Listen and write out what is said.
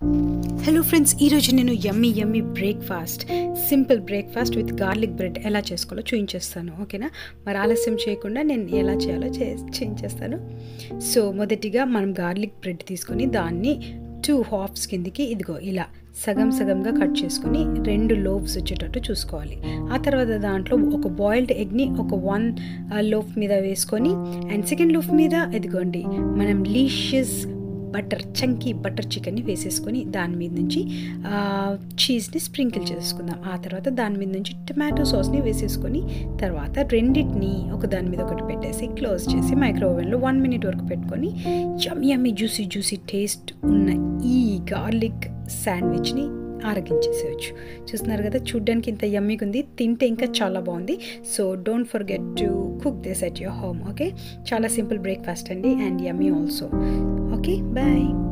hello friends ఈరోజు నేను yummy yummy breakfast simple breakfast with garlic bread ఎలా చేసుకోవాలో చూపించేస్తాను ఓకేనా మరి ఆలస్యం చేయకుండా నేను ఎలా చేయాలో చే చూపించేస్తాను సో మొదటిగా మనం గార్లిక్ బ్రెడ్ తీసుకొని దాన్ని టూ హాఫ్స్ కిందికి ఇదిగో ఇలా సగం సగంగా కట్ చేసుకొని రెండు లోవ్స్ వచ్చేటట్టు చూసుకోవాలి ఆ తర్వాత దాంట్లో ఒక బాయిల్డ్ ఎగ్ని ఒక వన్ లోఫ్ మీద వేసుకొని అండ్ సెకండ్ లోఫ్ మీద ఇదిగోండి మనం లీషియస్ బటర్ చంకీ బటర్ చికెన్ని వేసేసుకొని దాని మీద నుంచి చీజ్ని స్ప్రింకిల్ చేసుకుందాం ఆ తర్వాత దాని మీద నుంచి టమాటో సాస్ని వేసేసుకొని తర్వాత రెండింటిని ఒక దాని మీద ఒకటి పెట్టేసి క్లోజ్ చేసి మైక్రోవేవ్లో వన్ మినిట్ వరకు పెట్టుకొని yum yummy juicy juicy taste ఉన్న ఈ గార్లిక్ శాండ్విచ్ని ఆరగించేసేయచ్చు చూస్తున్నారు కదా చూడ్డానికి ఇంత యమ్మీగా ఉంది తింటే ఇంకా చాలా బాగుంది so don't forget to cook this at your home okay చాలా సింపుల్ బ్రేక్ఫాస్ట్ అండి and yummy also okay bye